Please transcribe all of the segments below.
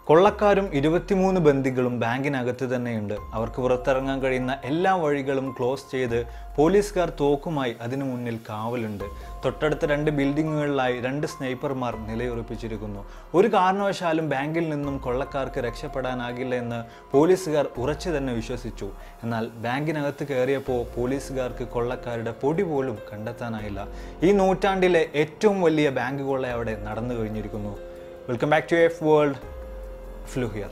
കൊള്ളക്കാരും ഇരുപത്തിമൂന്ന് ബന്ദികളും ബാങ്കിനകത്ത് തന്നെയുണ്ട് അവർക്ക് പുറത്തിറങ്ങാൻ കഴിയുന്ന എല്ലാ വഴികളും ക്ലോസ് ചെയ്ത് പോലീസുകാർ തോക്കുമായി അതിനു മുന്നിൽ കാവലുണ്ട് തൊട്ടടുത്ത രണ്ട് ബിൽഡിങ്ങുകളിലായി രണ്ട് സ്നൈപ്പർമാർ നിലയുറപ്പിച്ചിരിക്കുന്നു ഒരു കാരണവശാലും ബാങ്കിൽ നിന്നും കൊള്ളക്കാർക്ക് രക്ഷപ്പെടാനാകില്ല എന്ന് പോലീസുകാർ ഉറച്ചു തന്നെ വിശ്വസിച്ചു എന്നാൽ ബാങ്കിനകത്ത് കയറിയപ്പോൾ പോലീസുകാർക്ക് കൊള്ളക്കാരുടെ പൊടി പോലും കണ്ടെത്താനായില്ല ഈ നൂറ്റാണ്ടിലെ ഏറ്റവും വലിയ ബാങ്ക് കൊള്ള അവിടെ നടന്നു കഴിഞ്ഞിരിക്കുന്നു welcome back to F world flu here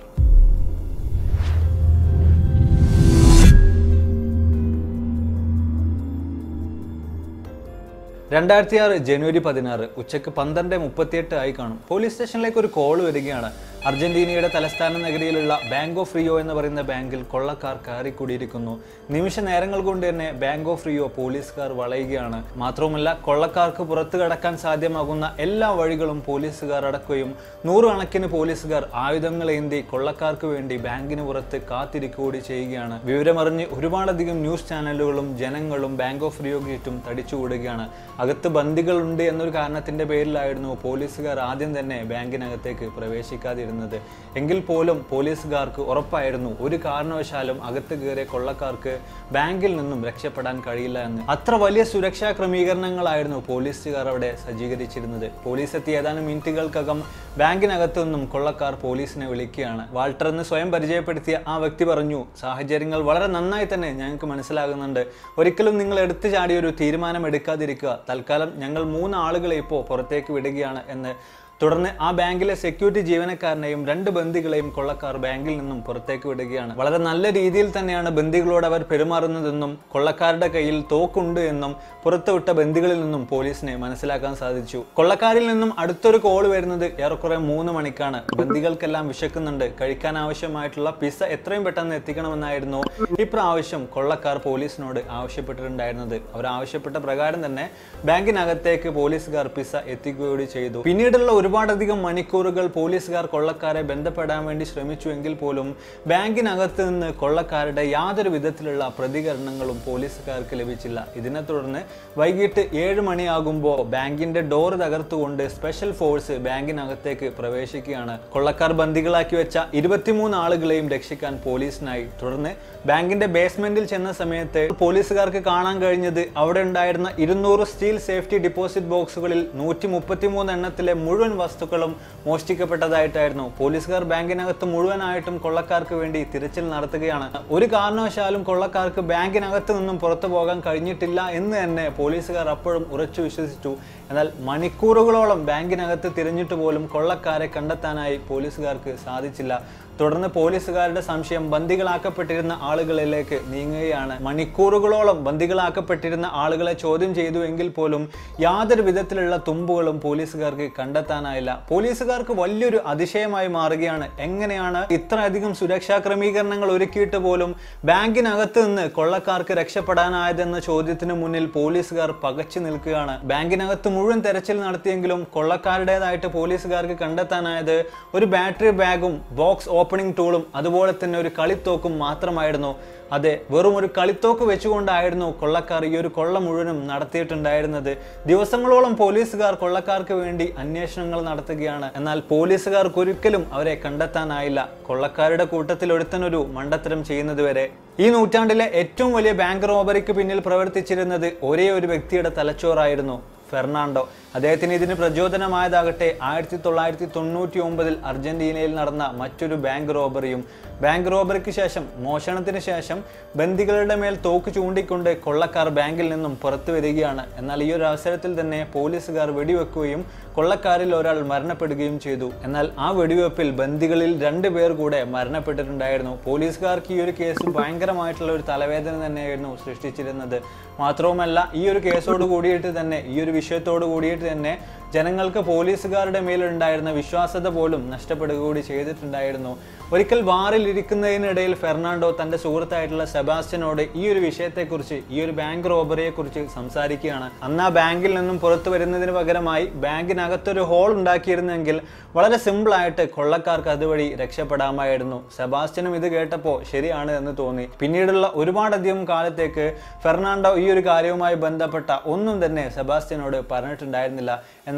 രണ്ടായിരത്തി ആറ് ജനുവരി പതിനാറ് ഉച്ചയ്ക്ക് പന്ത്രണ്ട് മുപ്പത്തിയെട്ട് ആയി കാണും പോലീസ് സ്റ്റേഷനിലേക്ക് ഒരു കോൾ വരികയാണ് അർജന്റീനയുടെ തലസ്ഥാന നഗരിയിലുള്ള ബാങ്ക് ഓഫ് റിയോ എന്ന് പറയുന്ന ബാങ്കിൽ കൊള്ളക്കാർ കയറിക്കൂടിയിരിക്കുന്നു നിമിഷ നേരങ്ങൾ കൊണ്ട് തന്നെ ബാങ്ക് ഓഫ് റിയോ പോലീസുകാർ വളയുകയാണ് മാത്രവുമല്ല കൊള്ളക്കാർക്ക് പുറത്തു കടക്കാൻ സാധ്യമാകുന്ന എല്ലാ വഴികളും പോലീസുകാർ അടക്കുകയും നൂറുകണക്കിന് പോലീസുകാർ ആയുധങ്ങളേന്തി കൊള്ളക്കാർക്ക് വേണ്ടി ബാങ്കിന് പുറത്ത് കാത്തിരിക്കുകകൂടി ചെയ്യുകയാണ് വിവരമറിഞ്ഞ് ഒരുപാടധികം ന്യൂസ് ചാനലുകളും ജനങ്ങളും ബാങ്ക് ഓഫ് റിയോ ഗേറ്റും തടിച്ചുകൂടുകയാണ് അകത്ത് ബന്ദികളുണ്ട് എന്നൊരു കാരണത്തിന്റെ പേരിലായിരുന്നു പോലീസുകാർ ആദ്യം തന്നെ ബാങ്കിനകത്തേക്ക് പ്രവേശിക്കാതിരുന്നത് എങ്കിൽ പോലും പോലീസുകാർക്ക് ഉറപ്പായിരുന്നു ഒരു കാരണവശാലും അകത്ത് കയറിയ കൊള്ളക്കാർക്ക് ബാങ്കിൽ നിന്നും രക്ഷപ്പെടാൻ കഴിയില്ല എന്ന് അത്ര വലിയ സുരക്ഷാ ക്രമീകരണങ്ങളായിരുന്നു പോലീസുകാർ അവിടെ സജ്ജീകരിച്ചിരുന്നത് പോലീസ് എത്തിയ ഏതാനും മിനിറ്റുകൾക്കകം ബാങ്കിനകത്തു നിന്നും കൊള്ളക്കാർ പോലീസിനെ വിളിക്കുകയാണ് വാൾട്ടർ എന്ന് സ്വയം പരിചയപ്പെടുത്തിയ ആ വ്യക്തി പറഞ്ഞു സാഹചര്യങ്ങൾ വളരെ നന്നായി തന്നെ ഞങ്ങൾക്ക് മനസ്സിലാകുന്നുണ്ട് ഒരിക്കലും നിങ്ങൾ എടുത്തു ചാടിയ ഒരു തീരുമാനം എടുക്കാതിരിക്കുക തൽക്കാലം ഞങ്ങൾ മൂന്ന് ആളുകളെ ഇപ്പോൾ പുറത്തേക്ക് വിടുകയാണ് എന്ന് തുടർന്ന് ആ ബാങ്കിലെ സെക്യൂരിറ്റി ജീവനക്കാരനെയും രണ്ട് ബന്ദികളെയും കൊള്ളക്കാർ ബാങ്കിൽ നിന്നും പുറത്തേക്ക് വിടുകയാണ് വളരെ നല്ല രീതിയിൽ തന്നെയാണ് ബന്ദികളോട് അവർ പെരുമാറുന്നതെന്നും കൊള്ളക്കാരുടെ കയ്യിൽ തോക്കുണ്ട് എന്നും പുറത്തുവിട്ട ബന്ദികളിൽ നിന്നും പോലീസിനെ മനസ്സിലാക്കാൻ സാധിച്ചു കൊള്ളക്കാരിൽ നിന്നും അടുത്തൊരു കോൾ വരുന്നത് ഏറെക്കുറെ മൂന്ന് മണിക്കാണ് ബന്ദികൾക്കെല്ലാം വിശക്കുന്നുണ്ട് കഴിക്കാൻ ആവശ്യമായിട്ടുള്ള പിസ്സ എത്രയും പെട്ടെന്ന് എത്തിക്കണമെന്നായിരുന്നു ഇപ്രാവശ്യം കൊള്ളക്കാർ പോലീസിനോട് ആവശ്യപ്പെട്ടിട്ടുണ്ടായിരുന്നത് അവർ ആവശ്യപ്പെട്ട പ്രകാരം തന്നെ ബാങ്കിനകത്തേക്ക് പോലീസുകാർ പിസ്സ എത്തിക്കുകയൂടി ചെയ്തു പിന്നീടുള്ള ഒരുപാടധികം മണിക്കൂറുകൾ പോലീസുകാർ കൊള്ളക്കാരെ ബന്ധപ്പെടാൻ വേണ്ടി ശ്രമിച്ചുവെങ്കിൽ പോലും ബാങ്കിനകത്ത് നിന്ന് കൊള്ളക്കാരുടെ യാതൊരു വിധത്തിലുള്ള പ്രതികരണങ്ങളും പോലീസുകാർക്ക് ലഭിച്ചില്ല ഇതിനെ തുടർന്ന് വൈകിട്ട് ഏഴ് മണിയാകുമ്പോൾ ബാങ്കിന്റെ ഡോർ തകർത്തുകൊണ്ട് സ്പെഷ്യൽ ഫോഴ്സ് ബാങ്കിനകത്തേക്ക് പ്രവേശിക്കുകയാണ് കൊള്ളക്കാർ ബന്ദികളാക്കി വെച്ച ഇരുപത്തിമൂന്ന് ആളുകളെയും രക്ഷിക്കാൻ പോലീസിനായി തുടർന്ന് ബാങ്കിന്റെ ബേസ്മെന്റിൽ ചെന്ന സമയത്ത് പോലീസുകാർക്ക് കാണാൻ കഴിഞ്ഞത് അവിടെ ഉണ്ടായിരുന്ന ഇരുന്നൂറ് സ്റ്റീൽ സേഫ്റ്റി ഡിപ്പോസിറ്റ് ബോക്സുകളിൽ നൂറ്റി മുപ്പത്തിമൂന്ന് എണ്ണത്തിലെ മുഴുവൻ വസ്തുക്കളും മോഷ്ടിക്കപ്പെട്ടതായിട്ടായിരുന്നു പോലീസുകാർ ബാങ്കിനകത്ത് മുഴുവനായിട്ടും കൊള്ളക്കാർക്ക് വേണ്ടി തിരച്ചിൽ നടത്തുകയാണ് ഒരു കാരണവശാലും കൊള്ളക്കാർക്ക് ബാങ്കിനകത്ത് നിന്നും പുറത്തു പോകാൻ കഴിഞ്ഞിട്ടില്ല എന്ന് തന്നെ പോലീസുകാർ അപ്പോഴും ഉറച്ചു വിശ്വസിച്ചു എന്നാൽ മണിക്കൂറുകളോളം ബാങ്കിനകത്ത് തിരഞ്ഞിട്ട് പോലും കൊള്ളക്കാരെ കണ്ടെത്താനായി പോലീസുകാർക്ക് സാധിച്ചില്ല തുടർന്ന് പോലീസുകാരുടെ സംശയം ബന്ദികളാക്കപ്പെട്ടിരുന്ന ആളുകളിലേക്ക് നീങ്ങുകയാണ് മണിക്കൂറുകളോളം ബന്ദികളാക്കപ്പെട്ടിരുന്ന ആളുകളെ ചോദ്യം ചെയ്തു എങ്കിൽ പോലും യാതൊരു വിധത്തിലുള്ള തുമ്പുകളും പോലീസുകാർക്ക് കണ്ടെത്താനായില്ല പോലീസുകാർക്ക് വലിയൊരു അതിശയമായി മാറുകയാണ് എങ്ങനെയാണ് ഇത്രയധികം സുരക്ഷാ ക്രമീകരണങ്ങൾ ഒരുക്കിയിട്ട് പോലും ബാങ്കിനകത്ത് നിന്ന് കൊള്ളക്കാർക്ക് രക്ഷപ്പെടാനായതെന്ന ചോദ്യത്തിന് മുന്നിൽ പോലീസുകാർ പകച്ചു നിൽക്കുകയാണ് ബാങ്കിനകത്ത് മുഴുവൻ തെരച്ചിൽ നടത്തിയെങ്കിലും കൊള്ളക്കാരുടേതായിട്ട് പോലീസുകാർക്ക് കണ്ടെത്താനായത് ഒരു ബാറ്ററി ബാഗും ബോക്സ് ഓപ്പണിംഗ് ടൂളും അതുപോലെ തന്നെ ഒരു കളിത്തോക്കും മാത്രമായിരുന്നു അതെ വെറും ഒരു കളിത്തോക്ക് വെച്ചുകൊണ്ടായിരുന്നു കൊള്ളക്കാർ ഈ ഒരു കൊള്ള മുഴുവനും നടത്തിയിട്ടുണ്ടായിരുന്നത് ദിവസങ്ങളോളം പോലീസുകാർ കൊള്ളക്കാർക്ക് വേണ്ടി അന്വേഷണങ്ങൾ നടത്തുകയാണ് എന്നാൽ പോലീസുകാർക്ക് ഒരിക്കലും അവരെ കണ്ടെത്താനായില്ല കൊള്ളക്കാരുടെ കൂട്ടത്തിൽ ഒരുത്തനൊരു മണ്ടത്തരം ചെയ്യുന്നത് വരെ ഈ നൂറ്റാണ്ടിലെ ഏറ്റവും വലിയ ബാങ്ക് റോബറിക്ക് പിന്നിൽ പ്രവർത്തിച്ചിരുന്നത് ഒരേ ഒരു വ്യക്തിയുടെ തലച്ചോറായിരുന്നു ഫെർണാണ്ടോ അദ്ദേഹത്തിന് ഇതിന് പ്രചോദനമായതാകട്ടെ ആയിരത്തി തൊള്ളായിരത്തി തൊണ്ണൂറ്റി ഒമ്പതിൽ അർജന്റീനയിൽ നടന്ന മറ്റൊരു ബാങ്ക് റോബറിയും ബാങ്ക് റോബറിക്ക് ശേഷം മോഷണത്തിന് ശേഷം ബന്ദികളുടെ മേൽ തോക്ക് ചൂണ്ടിക്കൊണ്ട് കൊള്ളക്കാർ ബാങ്കിൽ നിന്നും പുറത്തു വരികയാണ് എന്നാൽ ഈ ഒരു അവസരത്തിൽ തന്നെ പോലീസുകാർ വെടിവെക്കുകയും കൊള്ളക്കാരിൽ ഒരാൾ മരണപ്പെടുകയും ചെയ്തു എന്നാൽ ആ വെടിവെപ്പിൽ ബന്ദികളിൽ രണ്ട് പേർ കൂടെ മരണപ്പെട്ടിട്ടുണ്ടായിരുന്നു പോലീസുകാർക്ക് ഈ ഒരു കേസ് ഭയങ്കരമായിട്ടുള്ള ഒരു തലവേദന തന്നെയായിരുന്നു സൃഷ്ടിച്ചിരുന്നത് മാത്രവുമല്ല ഈ ഒരു കേസോട് കൂടിയിട്ട് തന്നെ ഈ ഒരു വിഷയത്തോട് കൂടിയിട്ട് തന്നെ ജനങ്ങൾക്ക് പോലീസുകാരുടെ മേലുണ്ടായിരുന്ന വിശ്വാസത പോലും നഷ്ടപ്പെടുക കൂടി ചെയ്തിട്ടുണ്ടായിരുന്നു ഒരിക്കൽ ബാറിൽ ഇരിക്കുന്നതിനിടയിൽ ഫെർണാണ്ടോ തന്റെ സുഹൃത്തായിട്ടുള്ള സെബാസ്റ്റ്യനോട് ഈ ഒരു വിഷയത്തെക്കുറിച്ച് ഈ ഒരു ബാങ്ക് റോബറിയെക്കുറിച്ച് സംസാരിക്കുകയാണ് അന്ന് ആ ബാങ്കിൽ നിന്നും പുറത്തു വരുന്നതിന് പകരമായി ബാങ്കിനകത്തൊരു ഹോൾ ഉണ്ടാക്കിയിരുന്നെങ്കിൽ വളരെ സിമ്പിളായിട്ട് കൊള്ളക്കാർക്ക് അതുവഴി രക്ഷപ്പെടാമായിരുന്നു സെബാസ്റ്റ്യനും ഇത് കേട്ടപ്പോൾ ശരിയാണ് എന്ന് തോന്നി പിന്നീടുള്ള ഒരുപാടധികം കാലത്തേക്ക് ഫെർണാണ്ടോ ഈ ഒരു കാര്യവുമായി ബന്ധപ്പെട്ട ഒന്നും തന്നെ സെബാസ്റ്റ്യനോട് പറഞ്ഞിട്ടുണ്ടായിരുന്നില്ല എന്നാൽ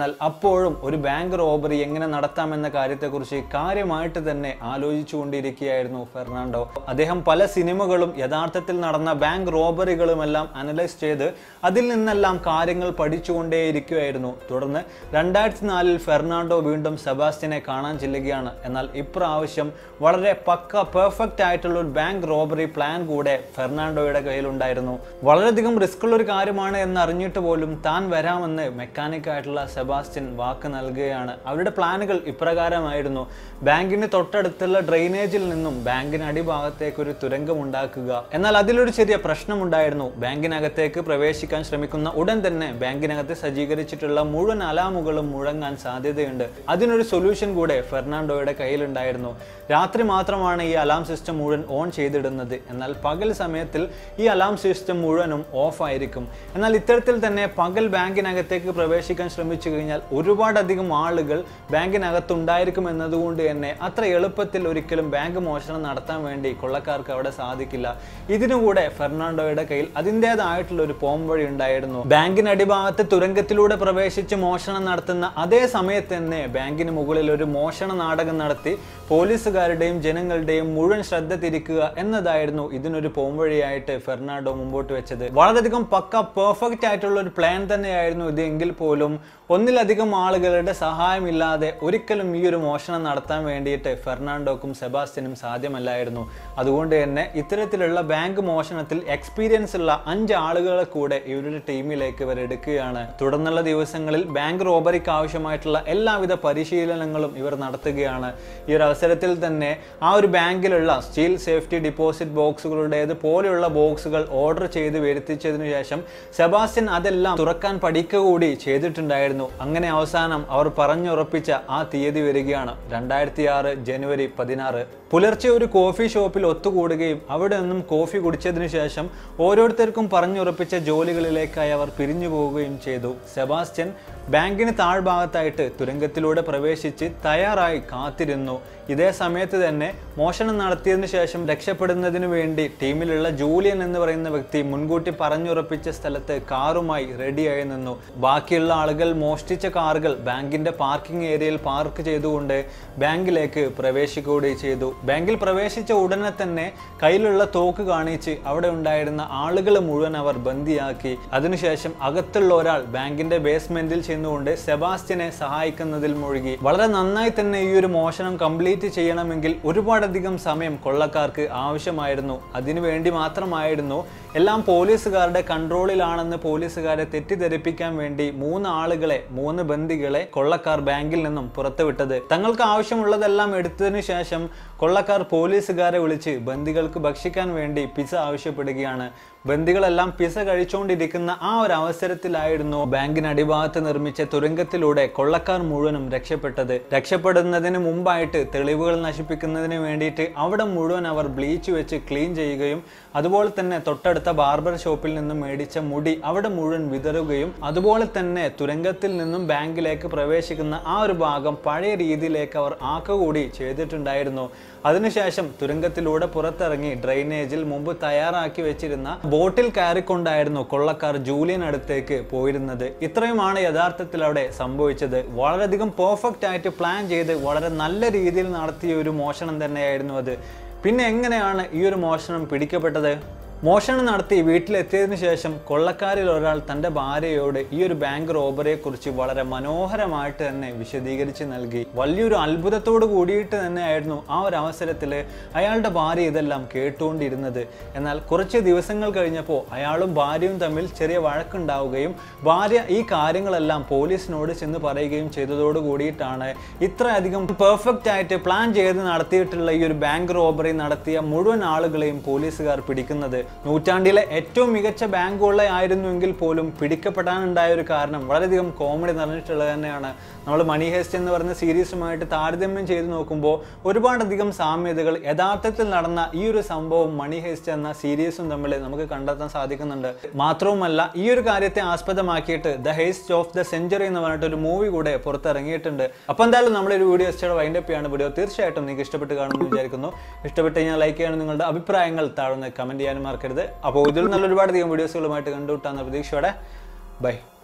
എന്നാൽ അപ്പോഴും ഒരു ബാങ്ക് റോബറി എങ്ങനെ നടത്താമെന്ന കാര്യത്തെക്കുറിച്ച് കാര്യമായിട്ട് തന്നെ ആലോചിച്ചുകൊണ്ടിരിക്കുകയായിരുന്നു ഫെർണാണ്ടോ അദ്ദേഹം പല സിനിമകളും യഥാർത്ഥത്തിൽ നടന്ന ബാങ്ക് റോബറികളുമെല്ലാം അനലൈസ് ചെയ്ത് അതിൽ നിന്നെല്ലാം കാര്യങ്ങൾ പഠിച്ചുകൊണ്ടേയിരിക്കുകയായിരുന്നു തുടർന്ന് രണ്ടായിരത്തി നാലിൽ ഫെർണാണ്ടോ വീണ്ടും സെബാസ്റ്റ്യനെ കാണാൻ ചെല്ലുകയാണ് എന്നാൽ ഇപ്രാവശ്യം വളരെ പക്ക പെർഫെക്റ്റ് ആയിട്ടുള്ള ഒരു ബാങ്ക് റോബറി പ്ലാൻ കൂടെ ഫെർണാണ്ടോയുടെ കയ്യിലുണ്ടായിരുന്നു വളരെയധികം റിസ്ക് ഉള്ള ഒരു കാര്യമാണ് എന്ന് അറിഞ്ഞിട്ട് പോലും താൻ വരാമെന്ന് മെക്കാനിക് ആയിട്ടുള്ള സെബാസ്റ്റ്യൻ വാക്ക് നൽകുകയാണ് അവരുടെ പ്ലാനുകൾ ഇപ്രകാരമായിരുന്നു ബാങ്കിന് തൊട്ടടുത്തുള്ള ഡ്രെയിനേജിൽ നിന്നും ബാങ്കിന് അടിഭാഗത്തേക്ക് ഒരു തുരങ്കം ഉണ്ടാക്കുക എന്നാൽ അതിലൊരു ചെറിയ പ്രശ്നമുണ്ടായിരുന്നു ബാങ്കിനകത്തേക്ക് പ്രവേശിക്കാൻ ശ്രമിക്കുന്ന ഉടൻ തന്നെ ബാങ്കിനകത്ത് സജ്ജീകരിച്ചിട്ടുള്ള മുഴുവൻ അലാമുകളും മുഴങ്ങാൻ സാധ്യതയുണ്ട് അതിനൊരു സൊല്യൂഷൻ കൂടെ ഫെർണാണ്ടോയുടെ കയ്യിലുണ്ടായിരുന്നു രാത്രി മാത്രമാണ് ഈ അലാം സിസ്റ്റം മുഴുവൻ ഓൺ ചെയ്തിടുന്നത് എന്നാൽ പകൽ സമയത്തിൽ ഈ അലാം സിസ്റ്റം മുഴുവനും ഓഫ് ആയിരിക്കും എന്നാൽ ഇത്തരത്തിൽ തന്നെ പകൽ ബാങ്കിനകത്തേക്ക് പ്രവേശിക്കാൻ ശ്രമിച്ചു കഴിഞ്ഞാൽ ഒരുപാടധികം ആളുകൾ ബാങ്കിനകത്ത് ഉണ്ടായിരിക്കും എന്നതുകൊണ്ട് തന്നെ അത്ര എളുപ്പത്തിൽ ഒരിക്കലും ബാങ്ക് മോഷണം നടത്താൻ വേണ്ടി കൊള്ളക്കാർക്ക് അവിടെ സാധിക്കില്ല ഇതിനുകൂടെ ഫെർണാണ്ടോയുടെ കയ്യിൽ അതിൻ്റെതായിട്ടുള്ള ഒരു പോംവഴി ഉണ്ടായിരുന്നു ബാങ്കിന് അടിഭാഗത്ത് തുരങ്കത്തിലൂടെ പ്രവേശിച്ച് മോഷണം നടത്തുന്ന അതേ സമയത്ത് തന്നെ ബാങ്കിന് മുകളിൽ ഒരു മോഷണ നാടകം നടത്തി പോലീസുകാരുടെയും ജനങ്ങളുടെയും മുഴുവൻ ശ്രദ്ധ തിരിക്കുക എന്നതായിരുന്നു ഇതിനൊരു പോംവഴിയായിട്ട് ഫെർണാണ്ടോ മുമ്പോട്ട് വെച്ചത് വളരെയധികം പക്ക പെർഫെക്റ്റ് ആയിട്ടുള്ള ഒരു പ്ലാൻ തന്നെയായിരുന്നു ഇത് എങ്കിൽ പോലും ഒന്നിലധികം ആളുകളുടെ സഹായമില്ലാതെ ഒരിക്കലും ഈ ഒരു മോഷണം നടത്താൻ വേണ്ടിയിട്ട് ഫെർണാണ്ടോക്കും സെബാസ്റ്റ്യനും സാധ്യമല്ലായിരുന്നു അതുകൊണ്ട് തന്നെ ഇത്തരത്തിലുള്ള ബാങ്ക് മോഷണത്തിൽ എക്സ്പീരിയൻസ് ഉള്ള അഞ്ച് ആളുകളെ കൂടെ ഇവരുടെ ടീമിലേക്ക് ഇവർ എടുക്കുകയാണ് തുടർന്നുള്ള ദിവസങ്ങളിൽ ബാങ്ക് റോബറിക്ക് ആവശ്യമായിട്ടുള്ള എല്ലാവിധ പരിശീലനങ്ങളും ഇവർ നടത്തുകയാണ് ഈ ഒരു അവസരത്തിൽ തന്നെ ആ ഒരു ബാങ്കിലുള്ള സ്റ്റീൽ സേഫ്റ്റി ഡിപ്പോസിറ്റ് ബോക്സുകളുടേത് പോലെയുള്ള ബോക്സുകൾ ഓർഡർ ചെയ്ത് വരുത്തിച്ചതിനു ശേഷം സെബാസ്റ്റ്യൻ അതെല്ലാം തുറക്കാൻ പഠിക്കുക കൂടി ചെയ്തിട്ടുണ്ടായിരുന്നു അങ്ങനെ അവസാനം അവർ പറഞ്ഞുറപ്പിച്ച ആ തീയതി വരികയാണ് രണ്ടായിരത്തി ആറ് ജനുവരി പതിനാറ് പുലർച്ചെ ഒരു കോഫി ഷോപ്പിൽ ഒത്തുകൂടുകയും അവിടെ നിന്നും കോഫി കുടിച്ചതിനു ശേഷം ഓരോരുത്തർക്കും പറഞ്ഞുറപ്പിച്ച ജോലികളിലേക്കായി അവർ പിരിഞ്ഞു പോവുകയും ചെയ്തു സെബാസ്റ്റ്യൻ ബാങ്കിന് താഴ്ഭാഗത്തായിട്ട് തുരങ്കത്തിലൂടെ പ്രവേശിച്ച് തയ്യാറായി കാത്തിരുന്നു ഇതേ സമയത്ത് തന്നെ മോഷണം നടത്തിയതിനു ശേഷം രക്ഷപ്പെടുന്നതിന് വേണ്ടി ടീമിലുള്ള ജൂലിയൻ എന്ന് പറയുന്ന വ്യക്തി മുൻകൂട്ടി പറഞ്ഞുറപ്പിച്ച സ്ഥലത്ത് കാറുമായി റെഡിയായി നിന്നു ബാക്കിയുള്ള ആളുകൾ മോഷ്ടിച്ച കാറുകൾ ബാങ്കിന്റെ പാർക്കിംഗ് ഏരിയയിൽ പാർക്ക് ചെയ്തുകൊണ്ട് ബാങ്കിലേക്ക് പ്രവേശിക്കുകയും ചെയ്തു ബാങ്കിൽ പ്രവേശിച്ച ഉടനെ തന്നെ കയ്യിലുള്ള തോക്ക് കാണിച്ച് അവിടെ ഉണ്ടായിരുന്ന ആളുകൾ മുഴുവൻ അവർ ബന്ദിയാക്കി അതിനുശേഷം അകത്തുള്ള ഒരാൾ ബാങ്കിന്റെ ബേസ്മെന്റിൽ ചെന്നുകൊണ്ട് സെബാസ്റ്റ്യനെ സഹായിക്കുന്നതിൽ മുഴുകി വളരെ നന്നായി തന്നെ ഈ ഒരു മോഷണം കംപ്ലീറ്റ് ചെയ്യണമെങ്കിൽ ഒരുപാടധികം സമയം കൊള്ളക്കാർക്ക് ആവശ്യമായിരുന്നു അതിനുവേണ്ടി മാത്രമായിരുന്നു എല്ലാം പോലീസുകാരുടെ കൺട്രോളിലാണെന്ന് പോലീസുകാരെ തെറ്റിദ്ധരിപ്പിക്കാൻ വേണ്ടി മൂന്ന് ആളുകളെ മൂന്ന് ബന്ദികളെ കൊള്ളക്കാർ ബാങ്കിൽ നിന്നും പുറത്തുവിട്ടത് തങ്ങൾക്ക് ആവശ്യമുള്ളതെല്ലാം എടുത്തതിനു ശേഷം കൊള്ളക്കാർ പോലീസുകാരെ വിളിച്ച് ബന്ദികൾക്ക് ഭക്ഷിക്കാൻ വേണ്ടി പിസ ആവശ്യപ്പെടുകയാണ് ബന്ദികളെല്ലാം പിസ കഴിച്ചുകൊണ്ടിരിക്കുന്ന ആ ഒരു അവസരത്തിലായിരുന്നു ബാങ്കിന് അടിഭാഗത്ത് നിർമ്മിച്ച തുരങ്കത്തിലൂടെ കൊള്ളക്കാർ മുഴുവനും രക്ഷപ്പെട്ടത് രക്ഷപ്പെടുന്നതിന് മുമ്പായിട്ട് തെളിവുകൾ നശിപ്പിക്കുന്നതിന് വേണ്ടിയിട്ട് അവിടെ മുഴുവൻ അവർ ബ്ലീച്ച് വെച്ച് ക്ലീൻ ചെയ്യുകയും അതുപോലെ തന്നെ തൊട്ടടുത്ത ബാർബർ ഷോപ്പിൽ നിന്നും മേടിച്ച മുടി അവിടെ മുഴുവൻ വിതറുകയും അതുപോലെ തന്നെ തുരങ്കത്തിൽ നിന്നും ബാങ്കിലേക്ക് പ്രവേശിക്കുന്ന ആ ഒരു ഭാഗം പഴയ രീതിയിലേക്ക് അവർ ആക്കുകൂടി ചെയ്തിട്ടുണ്ടായിരുന്നു അതിനുശേഷം തുരങ്കത്തിലൂടെ പുറത്തിറങ്ങി ഡ്രെയിനേജിൽ മുമ്പ് തയ്യാറാക്കി വെച്ചിരുന്ന ബോട്ടിൽ കയറിക്കൊണ്ടായിരുന്നു കൊള്ളക്കാർ ജൂലിയൻ അടുത്തേക്ക് പോയിരുന്നത് ഇത്രയുമാണ് യഥാർത്ഥത്തിൽ അവിടെ സംഭവിച്ചത് വളരെയധികം പെർഫെക്റ്റ് ആയിട്ട് പ്ലാൻ ചെയ്ത് വളരെ നല്ല രീതിയിൽ നടത്തിയ ഒരു മോഷണം തന്നെയായിരുന്നു അത് പിന്നെ എങ്ങനെയാണ് ഈ ഒരു മോഷണം പിടിക്കപ്പെട്ടത് മോഷണം നടത്തി വീട്ടിലെത്തിയതിനു ശേഷം കൊള്ളക്കാരിൽ ഒരാൾ തൻ്റെ ഭാര്യയോട് ഈ ഒരു ബാങ്ക് റോബറിയെ കുറിച്ച് വളരെ മനോഹരമായിട്ട് തന്നെ വിശദീകരിച്ച് നൽകി വലിയൊരു അത്ഭുതത്തോട് കൂടിയിട്ട് തന്നെയായിരുന്നു ആ ഒരു അവസരത്തിൽ അയാളുടെ ഭാര്യ ഇതെല്ലാം കേട്ടുകൊണ്ടിരുന്നത് എന്നാൽ കുറച്ച് ദിവസങ്ങൾ കഴിഞ്ഞപ്പോൾ അയാളും ഭാര്യയും തമ്മിൽ ചെറിയ വഴക്കുണ്ടാവുകയും ഭാര്യ ഈ കാര്യങ്ങളെല്ലാം പോലീസിനോട് ചെന്ന് പറയുകയും ചെയ്തതോട് കൂടിയിട്ടാണ് ഇത്രയധികം പെർഫെക്റ്റ് ആയിട്ട് പ്ലാൻ ചെയ്ത് നടത്തിയിട്ടുള്ള ഈ ഒരു ബാങ്ക് റോബറി നടത്തിയ മുഴുവൻ ആളുകളെയും പോലീസുകാർ പിടിക്കുന്നത് നൂറ്റാണ്ടിലെ ഏറ്റവും മികച്ച ബാങ്കുകളെ ആയിരുന്നുവെങ്കിൽ പോലും പിടിക്കപ്പെടാനുണ്ടായ ഒരു കാരണം വളരെയധികം കോമഡി നിറഞ്ഞിട്ടുള്ളത് തന്നെയാണ് നമ്മൾ മണി ഹേസ്റ്റ് എന്ന് പറയുന്ന സീരീസുമായിട്ട് താരതമ്യം ചെയ്ത് നോക്കുമ്പോൾ ഒരുപാടധികം സാമ്യതകൾ യഥാർത്ഥത്തിൽ നടന്ന ഈ ഒരു സംഭവം മണി ഹേസ്റ്റ് എന്ന സീരീസും തമ്മിൽ നമുക്ക് കണ്ടെത്താൻ സാധിക്കുന്നുണ്ട് മാത്രവുമല്ല ഈ ഒരു കാര്യത്തെ ആസ്പദമാക്കിയിട്ട് the heist of the century എന്ന് പറഞ്ഞിട്ട് ഒരു മൂവി കൂടെ പുറത്തിറങ്ങിയിട്ടുണ്ട് അപ്പോൾ എന്തായാലും നമ്മളൊരു വീഡിയോ എസ്റ്റോടെ വൈൻഡപ്പ് ചെയ്യാണ് വീഡിയോ തീർച്ചയായിട്ടും നിങ്ങൾക്ക് ഇഷ്ടപ്പെട്ട് കാണുമെന്ന് വിചാരിക്കുന്നു ഇഷ്ടപ്പെട്ട് കഴിഞ്ഞാൽ ലൈക്ക് ചെയ്യണം നിങ്ങളുടെ അഭിപ്രായങ്ങൾ താഴ്ന്ന് കമന്റ് ചെയ്യാനും മറക്കരുത് അപ്പോൾ ഇതിൽ നല്ല ഒരുപാടധികം വീഡിയോസുകളുമായിട്ട് കണ്ടുവിട്ടാന്ന പ്രതീക്ഷയോടെ ബൈ